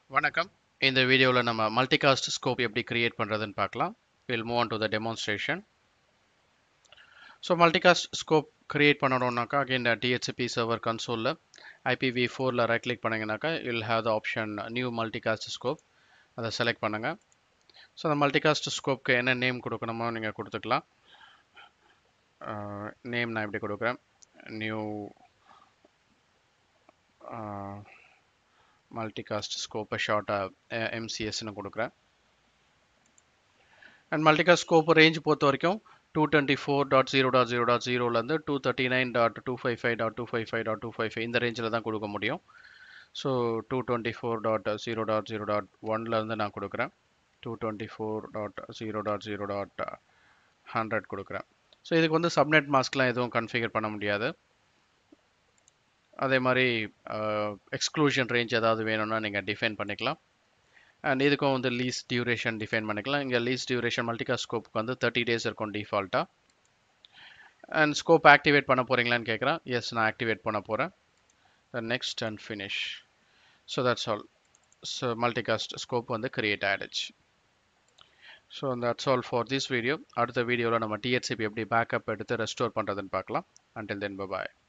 வணக்கம் இந்த வீடியோவில் நம்ம மல்டிகாஸ்ட் ஸ்கோப் எப்படி கிரியேட் பண்ணுறதுன்னு பார்க்கலாம் will move on to the demonstration so multicast scope create பண்ணணும்னாக்கா அகைன் டிஹெச்பி சர்வர் கன்சோலில் ஐபிவி ஃபோரில் ரைட் கிளிக் பண்ணிங்கனாக்கா will have the option new multicast scope அதை செலக்ட் பண்ணுங்கள் ஸோ அந்த மல்டிகாஸ்ட் ஸ்கோப்க்கு என்ன நேம் கொடுக்கணுமோ நீங்கள் கொடுத்துக்கலாம் நேம் நான் இப்படி கொடுக்குறேன் நியூ மல்டிகாஸ்ட் ஸ்கோப்பை ஷார்ட்டாக எம்சிஎஸ்ன்னு கொடுக்குறேன் அண்ட் மல்டிகாஸ்ட் ஸ்கோப் ரேஞ்ச் பொறுத்த வரைக்கும் two twenty four dot zero dot zero dot ஜீரோலேருந்து two thirty nine dot two five five dot two five five dot two five five இந்த ரேஞ்சில் தான் கொடுக்க முடியும் so two twenty four dot zero dot zero dot ஒன்லேருந்து நான் கொடுக்குறேன் two twenty four dot zero dot zero dot hundred கொடுக்குறேன் so இதுக்கு வந்து சப்நெட் மாஸ்க்லாம் எதுவும் கன்ஃபிகர் பண்ண முடியாது அதே மாதிரி எக்ஸ்க்ளூஷன் ரேஞ்ச் ஏதாவது வேணும்னா நீங்கள் டிஃபைன் பண்ணிக்கலாம் அண்ட் இதுக்கும் வந்து லீஸ் டியூரேஷன் டிஃபைன் பண்ணிக்கலாம் இங்கே லீஸ் டியூரேஷன் மல்டிகா ஸ்கோப்புக்கு வந்து தேர்ட்டி டேஸ் இருக்கும் டிஃபால்ட்டாக அண்ட் ஸ்கோப் ஆக்டிவேட் பண்ண போகிறீங்களான்னு கேட்குறேன் எஸ் நான் ஆக்டிவேட் பண்ண போகிறேன் next and finish so that's all so multicast scope வந்து கிரியேட் ஆகிடுச்சு so that's all for this video அடுத்த வீடியோவில் நம்ம டிஹெச்சிபி எப்படி பேக்கப் எடுத்து ரெஸ்டோர் பண்ணுறதுன்னு பார்க்கலாம் அண்டில் தென் பாய்